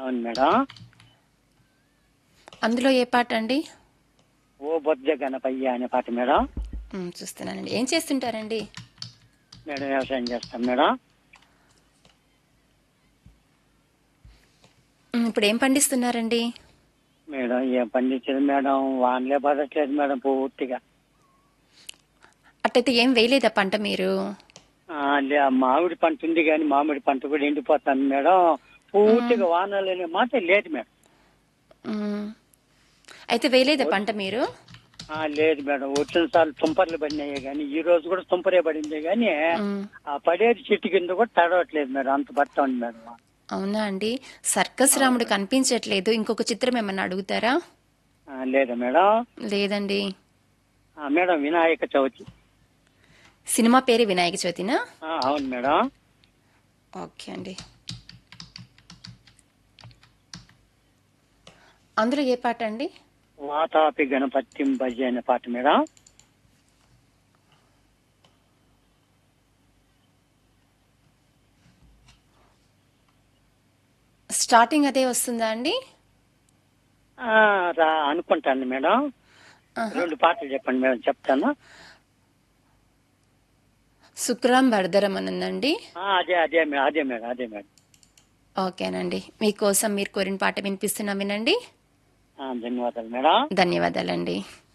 అవును మేడం అందులో ఏ పాట అండి ఓ బొజ్జ గణపయ్య అనే పాట మేడం మ్, చూస్తున్నానండి ఏం చేస్తుంటారండి మేడం వ్యవసాయం చేస్తాం మేడం మ్, ఇప్పుడు ఏం పండిస్తున్నారండి మేడం ఏం పండించదు మేడం వానలే పడట్లేదు మేడం పూర్తిగా అట్టయితే ఏం వేయలేదా పంట మీరు ఆ, లే- మామిడి పంట ఉంది కానీ మామిడి పంట కూడా ఎండిపోతాను మేడం పూర్తిగా వానలు అనే మాట లేదు మేడం మ్, అయితే వేయలేదా పంట మీరు ఆ, లేదు మేడం వచ్చిన సార్లు తుంపర్లు పడినాయి కానీ ఈ రోజు కూడా తుంపరే పడింది కానీ మ్, ఆ పడేది చెట్టు కింద కూడా తడవట్లేదు మేడం అంత పడతా ఉంది మేడం అవునా అండి సర్కస్ రాముడు కనిపించట్లేదు ఇంకొక చిత్రం ఏమన్నా అడుగుతారా ఆ, లేదా మేడం లేదండి ఆ, మేడం వినాయక చవితి సినిమా పేరు వినాయక చవితినా ఆ, అవును మేడం ఓకే అండి అందులో ఏ పాట అండి వాతాపి గణపతి భజ అనే పాట మేడం స్టార్టింగ్ అదే వస్తుందా అండి ఆ, రా అనుకుంటాను మేడం ఆహా. రెండు పాటలు చెప్పండి మేడం చెప్తాను శుక్రాం భరదరం అని ఉందండి ఆ, అదే అదే మే- అదే మేడం అదే మేడం ఓకేనండి మీకోసం మీరు కోరిన పాట వినిపిస్తున్నా వినండి ఆ, ధన్యవాదాలు మేడం ధన్యవాదాలండి